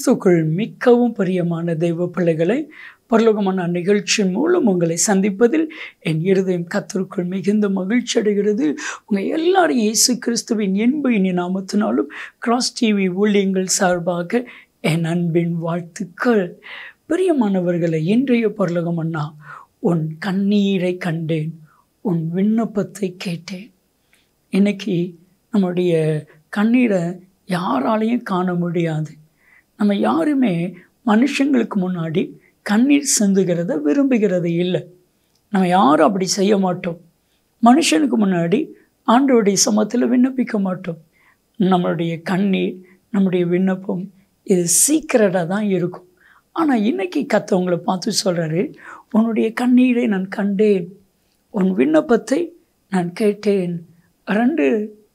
கிறிஸ்துக்குள் மிக்கவும் பிரியமான தெய்வ பிள்ளைகளை பரலோகமான நிகழ்ச்சியின் மூலம் உங்களை சந்திப்பதில் என் இருதயம் கத்தருக்குள் மிகுந்த மகிழ்ச்சி அடைகிறது உங்கள் எல்லாரும் இயேசு கிறிஸ்துவின் என்பு இனி நாமத்தினாலும் கிராஸ் டிவி ஊழியங்கள் சார்பாக என் அன்பின் வாழ்த்துக்கள் பிரியமானவர்களை இன்றைய பரலோகம் அண்ணா உன் கண்ணீரை கண்டேன் உன் விண்ணப்பத்தை கேட்டேன் இன்னைக்கு நம்முடைய கண்ணீரை யாராலையும் காண முடியாது நம்ம யாருமே மனுஷங்களுக்கு முன்னாடி கண்ணீர் சிந்துகிறத விரும்புகிறது இல்லை நம்ம யாரும் அப்படி செய்ய மாட்டோம் மனுஷனுக்கு முன்னாடி ஆண்டோடைய சமத்தில் விண்ணப்பிக்க மாட்டோம் நம்மளுடைய கண்ணீர் நம்முடைய விண்ணப்பம் இது சீக்கிரட்டாக தான் இருக்கும் ஆனால் இன்னைக்கு கத்தவங்களை பார்த்து சொல்கிறாரு உன்னுடைய கண்ணீரை நான் கண்டேன் உன் விண்ணப்பத்தை நான் கேட்டேன் ரெண்டு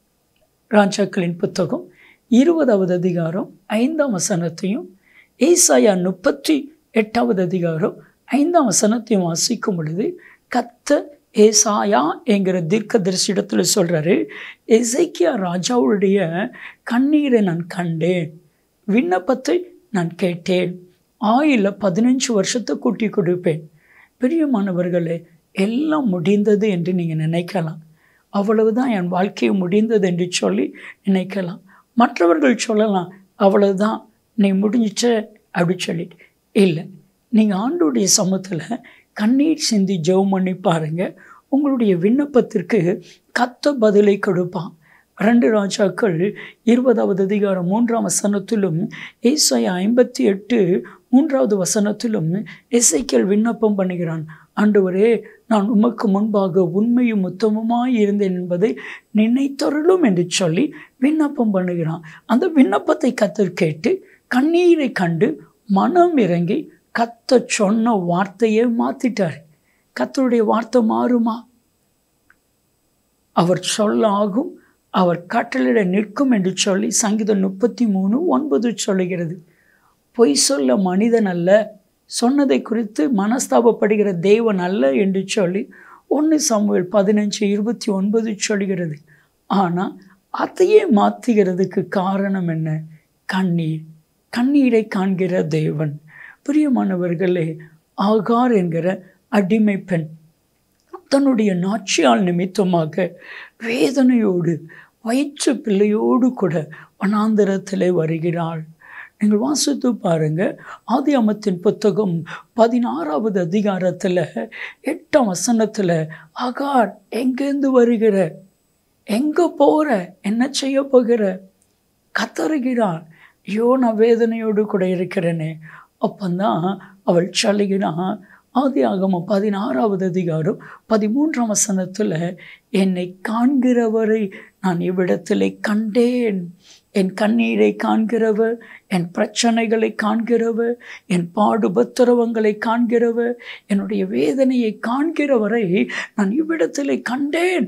ராஜாக்களின் புத்தகம் இருபதாவது அதிகாரம் ஐந்தாம் வசனத்தையும் ஏசாயா முப்பத்தி எட்டாவது அதிகாரம் ஐந்தாம் வசனத்தையும் வாசிக்கும் பொழுது கத்த ஏசாயா என்கிற தீர்க்க தரிசிடத்தில் சொல்கிறாரு எசைக்கியா ராஜாவுடைய கண்ணீரை நான் கண்டேன் விண்ணப்பத்தை நான் கேட்டேன் ஆயில பதினஞ்சு வருஷத்தை கூட்டி கொடுப்பேன் பிரியமானவர்களே எல்லாம் முடிந்தது என்று நீங்கள் நினைக்கலாம் அவ்வளவுதான் என் வாழ்க்கையை முடிந்தது என்று சொல்லி நினைக்கலாம் மற்றவர்கள் சொல்லலாம் அவ்வளவுதான் நீ முடிஞ்சிச்ச அப்படி சொல்லிட்டு இல்லை நீங்கள் ஆண்டுடைய சமூகத்தில் கண்ணீர் சிந்தி ஜெபம் பண்ணி பாருங்கள் உங்களுடைய விண்ணப்பத்திற்கு கத்த பதிலை கொடுப்பான் ரெண்டு ராஜாக்கள் இருபதாவது அதிகாரம் மூன்றாம் வசனத்திலும் ஏசாய ஐம்பத்தி எட்டு மூன்றாவது வசனத்திலும் இசைக்கல் விண்ணப்பம் பண்ணுகிறான் ஆண்டவரே நான் உமக்கு முன்பாக உண்மையும் உத்தமமாய் இருந்தேன் என்பதை நினைத்தருளும் என்று சொல்லி விண்ணப்பம் பண்ணுகிறான் அந்த விண்ணப்பத்தை கத்தர் கேட்டு கண்ணீரை கண்டு மனம் இறங்கி கத்த சொன்ன வார்த்தையை மாற்றிட்டார் கத்தருடைய வார்த்தை மாறுமா அவர் சொல்ல ஆகும் அவர் கட்டளிட நிற்கும் என்று சொல்லி சங்கீதம் முப்பத்தி மூணு ஒன்பது சொல்லுகிறது பொய் சொல்ல மனிதன் அல்ல சொன்னதை குறித்து மனஸ்தாபப்படுகிற தேவன் அல்ல என்று சொல்லி ஒன்று சமூகல் பதினஞ்சு இருபத்தி ஒன்பது சொல்கிறது ஆனால் அதையே மாற்றுகிறதுக்கு காரணம் என்ன கண்ணீர் கண்ணீரை காண்கிற தேவன் பிரியமானவர்களே ஆகார் என்கிற அடிமை பெண் தன்னுடைய நாச்சியால் நிமித்தமாக வேதனையோடு வயிற்று பிள்ளையோடு கூட வனாந்திரத்திலே வருகிறாள் நீங்கள் வாசித்து பாருங்க ஆதி அமத்தின் புத்தகம் பதினாறாவது அதிகாரத்தில் எட்டாம் வசனத்தில் அகார் எங்கேருந்து வருகிற எங்கே போகிற என்ன செய்ய போகிற கத்தருகிறாள் ஐயோ நான் வேதனையோடு கூட இருக்கிறேனே அப்பந்தான் அவள் சொல்லுகிறான் ஆதி ஆகமம் பதினாறாவது அதிகாரம் பதிமூன்றாம் வசனத்தில் என்னை காண்கிறவரை நான் இவ்விடத்திலே கண்டேன் என் கண்ணீரை காண்கிறவர் என் பிரச்சனைகளை காண்கிறவர் என் பாடுபத்திரவங்களை காண்கிறவர் என்னுடைய வேதனையை காண்கிறவரை நான் இவ்விடத்திலே கண்டேன்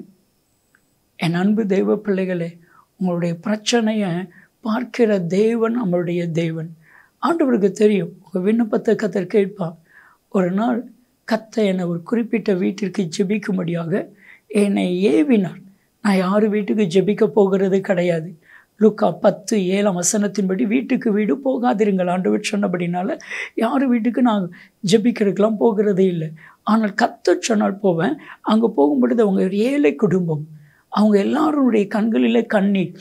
என் அன்பு தெய்வ பிள்ளைகளே உங்களுடைய பிரச்சனையை பார்க்கிற தேவன் நம்மளுடைய தேவன் ஆண்டவருக்கு தெரியும் உங்கள் விண்ணப்பத்தை கத்தர் கேட்பான் ஒரு நாள் கத்த என்னை ஒரு குறிப்பிட்ட வீட்டிற்கு ஜெபிக்கும்படியாக என்னை ஏவினார் நான் யார் வீட்டுக்கு ஜெபிக்க போகிறது கிடையாது லுக்கா பத்து ஏழாம் வசனத்தின்படி வீட்டுக்கு வீடு போகாதிருங்கள் ஆண்டவர் சொன்னபடினால யார் வீட்டுக்கு நான் ஜெபிக்கிறதுக்கெலாம் போகிறதே இல்லை ஆனால் கத்த சொன்னால் போவேன் அங்கே போகும்பொழுது அவங்க ஒரு ஏழை குடும்பம் அவங்க எல்லாருடைய கண்களில் கண்ணீர்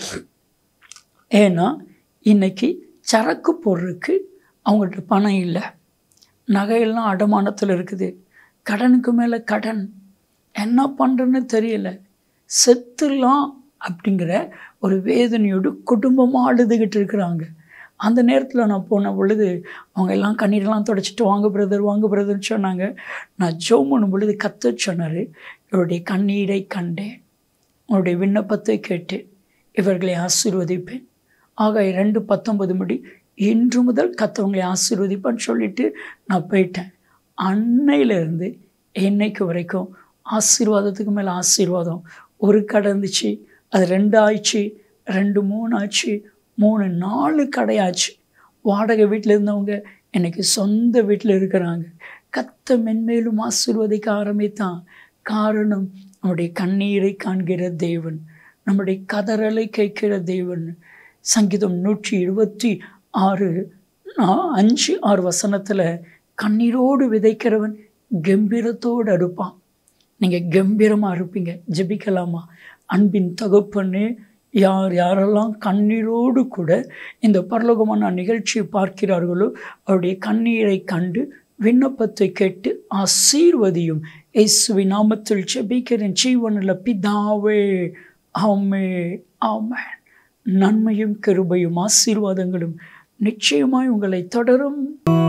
ஏன்னா இன்னைக்கு சரக்கு போடுறதுக்கு அவங்கள்ட்ட பணம் இல்லை நகையெல்லாம் அடமானத்தில் இருக்குது கடனுக்கு மேலே கடன் என்ன பண்ணுறன்னு தெரியல செத்துலாம் அப்படிங்கிற ஒரு வேதனையோடு குடும்பமாக அழுதுகிட்டு இருக்கிறாங்க அந்த நேரத்தில் நான் போன பொழுது அவங்க எல்லாம் கண்ணீரெல்லாம் தொடச்சிட்டு வாங்க பிரதர் வாங்க பிரதர்னு சொன்னாங்க நான் ஜோம் பண்ணும் பொழுது கத்த சொன்னார் இவருடைய கண்ணீரை கண்டேன் உங்களுடைய விண்ணப்பத்தை கேட்டேன் இவர்களை ஆசீர்வதிப்பேன் ஆக இரண்டு பத்தொன்பது மணி இன்று முதல் கத்தவங்களை ஆசீர்வதிப்பான்னு சொல்லிட்டு நான் போயிட்டேன் அன்னையிலேருந்து என்னைக்கு வரைக்கும் ஆசீர்வாதத்துக்கு மேலே ஆசீர்வாதம் ஒரு கடந்துச்சு அது ரெண்டு ஆயிடுச்சு ரெண்டு மூணு ஆச்சு மூணு நாலு கடையாச்சு வாடகை வீட்டில் இருந்தவங்க எனக்கு சொந்த வீட்டில் இருக்கிறாங்க கத்த மென்மேலும் ஆசீர்வதிக்க ஆரம்பித்தான் காரணம் நம்முடைய கண்ணீரை காண்கிற தேவன் நம்முடைய கதறலை கேட்கிற தேவன் சங்கீதம் நூற்றி இருபத்தி ஆறு நான் அஞ்சு ஆறு வசனத்தில் கண்ணீரோடு விதைக்கிறவன் கம்பீரத்தோடு அறுப்பான் நீங்கள் கம்பீரமாக இருப்பீங்க ஜெபிக்கலாமா அன்பின் தகப்பன்னு யார் யாரெல்லாம் கண்ணீரோடு கூட இந்த பரலோகமான நிகழ்ச்சியை பார்க்கிறார்களோ அவருடைய கண்ணீரை கண்டு விண்ணப்பத்தை கேட்டு ஆசீர்வதியும் இயேசுவி நாமத்தில் ஜெபிக்கிறேன் ஜீவனில் பிதாவே ஆமே ஆமேன் நன்மையும் கிருபையும் ஆசீர்வாதங்களும் நிச்சயமாய் உங்களை தொடரும்